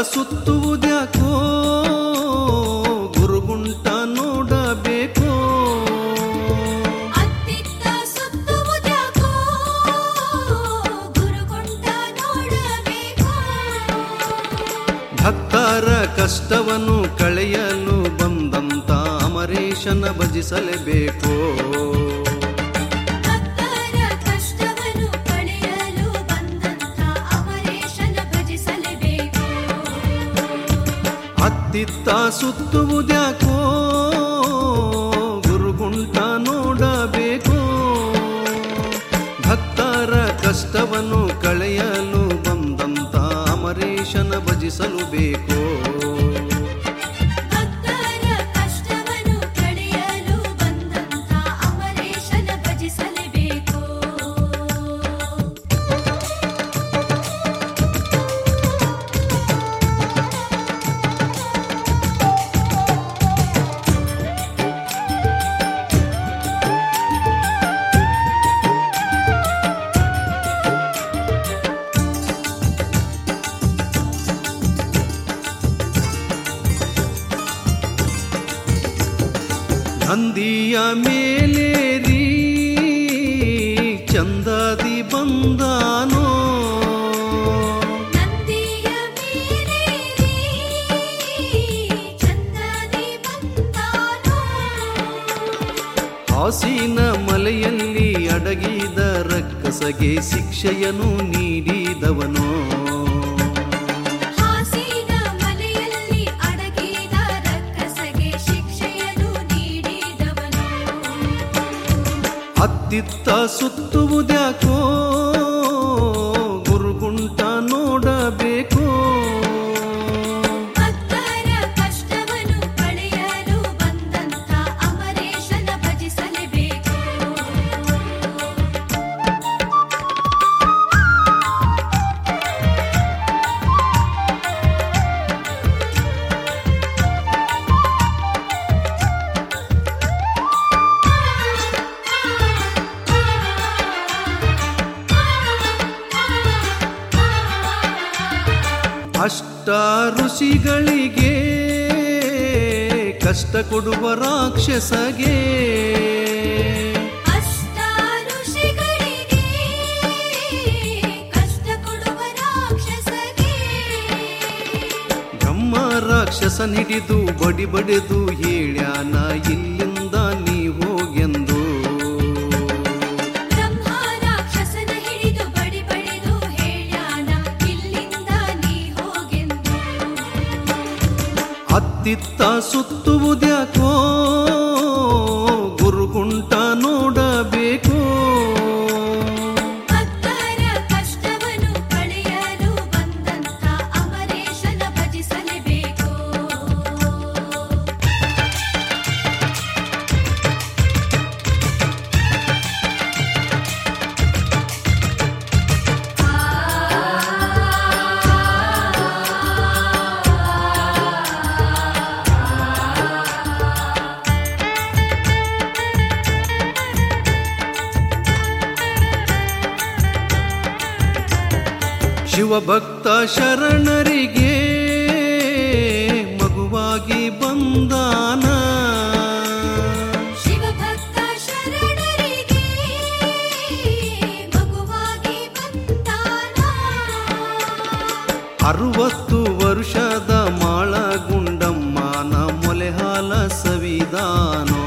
ಸುತ್ತುವುದ್ಯಾಕೋ ಗುರುಗುಂಟ ನೋಡಬೇಕು ಅತ್ತಿತ್ತ ಸುತ್ತುವುದ್ಯಾಕೋ ಗುರುಗುಂಟ ನೋಡಬೇಕು ಭಕ್ತರ ಕಷ್ಟವನ್ನು ಕಳೆಯಲು ಬಂದಂತ ಅಮರೇಶನ ಭಜಿಸಲೇಬೇಕು ಭಕ್ತರ ಕಷ್ಟವನ್ನು ಕಳೆಯಲು ಬಂದಂತ ಅಮರೇಶನ ಭಜಿಸಲೇಬೇಕು ಅತ್ತಿತ್ತ ಸುತ್ತುವುದ್ಯಾಕೋ ಗುರುಗುಂಟ ನೋಡಬೇಕು ಭಕ್ತರ ಕಷ್ಟವನ್ನು ಕಳೆಯಲು ಬಂದಂತ ಅಮರೇಶನ ಭಜಿಸಲು ಬೇಕು ಭಕ್ತರ ಕಷ್ಟವನ್ನು ಕಳೆಯಲು ಬಂದಂತ ಅಮರೇಶನ ಭಜಿಸಲೇಬೇಕು ನಂದಿಯ ಮೇಲೇರಿ ಚಂದದಿ ಬಂದಾನೋ ನಂದಿಯ ಮೇಲೇರಿ ಚಂದದಿ ಬಂದಾನೋ ಹಾಸಿನ ಮಲೆಯಲ್ಲಿ ಅಡಗಿದ ರಕ್ಕಸಗೆ ಶಿಕ್ಷೆಯನ್ನು ನೀಡಿದವನು ಹಾಸಿನ ಮಲೆಯಲ್ಲಿ ಅಡಗಿದ ರಕ್ಕಸಗೆ ಶಿಕ್ಷೆಯನ್ನು ನೀಡಿದವನು ಅತ್ತಿತ್ತ ಸುತ್ತುವುದ್ಯಾಕೋ ಗುರುಗುಂಟ ನೋಡಬೇಕು ಭಕ್ತರ ಕಷ್ಟವನ್ನು ಕಳೆಯಲು ಬಂದಂತ ಅಮರೇಶನ ಭಜಿಸಲೇಬೇಕು ಅಷ್ಟ ಋಷಿಗಳಿಗೆ ಕಷ್ಟ ಕೊಡುವ ರಾಕ್ಷಸಗೆ ಅಷ್ಟ ಋಷಿಗಳಿಗೆ ಕಷ್ಟ ಕೊಡುವ ರಾಕ್ಷಸಗೆ ಬ್ರಹ್ಮ ರಾಕ್ಷಸನ್ ಹಿಡಿದು ಬಡಿ ಬಡಿದು ಹೇಳ್ಯಾನ ಇಲ್ಲಿಂದ ನೀ ಹೋಗೆಂದು ಬ್ರಹ್ಮ ರಾಕ್ಷಸನ ಹಿಡಿದು ಬಡಿ ಬಡಿದು ಹೇಳ್ಯಾನ ಇಲ್ಲಿಂದ ನೀ ಹೋಗೆಂದು ಅತ್ತಿತ್ತ ಸುತ್ತುವುದ್ಯಾಕೋ ಗುರುಗುಂಟ ನೋಡಬೇಕು ಭಕ್ತರ ಕಷ್ಟವನ್ನು ಕಳೆಯಲು ಬಂದಂತ ಅಮರೇಶನ ಭಜಿಸಲೇಬೇಕು ಶಿವಭಕ್ತ ಶರಣರಿಗೆ ಮಗುವಾಗಿ ಬಂದಾನ ಶಿವಭಕ್ತ ಶರಣರಿಗೆ ಮಗುವಾಗಿ ಬಂದಾನ ಅರುವತ್ತು ವರ್ಷದ ಮಾಳ ಗುಂಡಮ್ಮನ ಮೊಲೆಹಾಲ ಸವಿದಾನೋ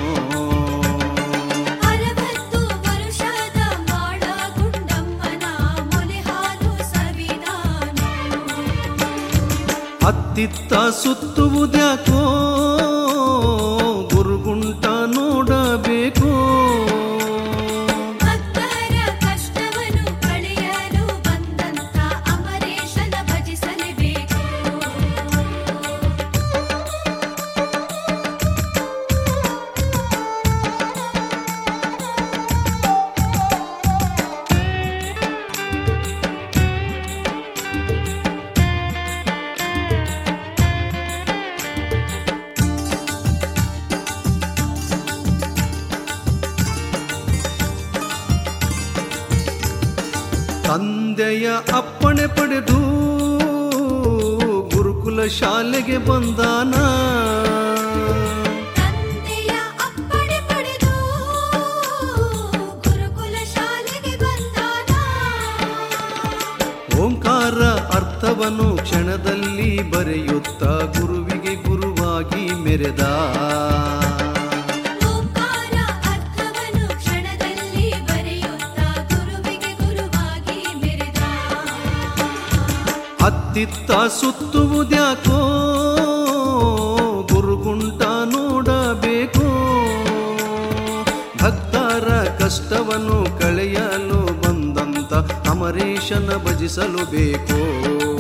ಅರವತ್ತು ವರುಷದ ಮಾಡ ಗುಂಡಮ್ಮನ ಮೊಲೆ ಹಾಲು ಸವಿದಾನ ಅತ್ತಿತ್ತ ಸುತ್ತುವುದ್ಯಾಕೋ ಗುರುಗುಂಟ ನೋಡಬೇಕು ಭಕ್ತರ ಕಷ್ಟವನ್ನು ಕಳೆಯಲು ಬಂದಂತ ಅಮರೇಶನ ಭಜಿಸಲೇಬೇಕು ತಂದೆಯ ಅಪ್ಪಣೆ ಪಡೆದು ಗುರುಕುಲ ಶಾಲೆಗೆ ಬಂದಾನ ತಂದೆಯ ಅಪ್ಪಣೆ ಪಡೆದು ಗುರುಕುಲ ಶಾಲೆಗೆ ಬಂದಾನ ಓಂಕಾರ ಅರ್ಥವನ್ನು ಕ್ಷಣದಲ್ಲಿ ಬರೆಯುತ್ತ ಗುರುವಿಗೆ ಗುರುವಾಗಿ ಮೆರೆದ ಓಂಕಾರ ಅರ್ಥವನ್ನು ಕ್ಷಣದಲ್ಲಿ ಬರೆಯುತ್ತಾ ಗುರುವಿಗೆ ಗುರುವಾಗಿ ಮೆರೆದ ಅತ್ತಿತ್ತ ಸುತ್ತುವುದ್ಯಾಕೋ ಗುರುಗುಂಟ ನೋಡಬೇಕು ಭಕ್ತರ ಕಷ್ಟವನ್ನು ಕಳೆಯಲು ಬಂದಂತ ಅಮರೇಶನ ಭಜಿಸಲು ಬೇಕು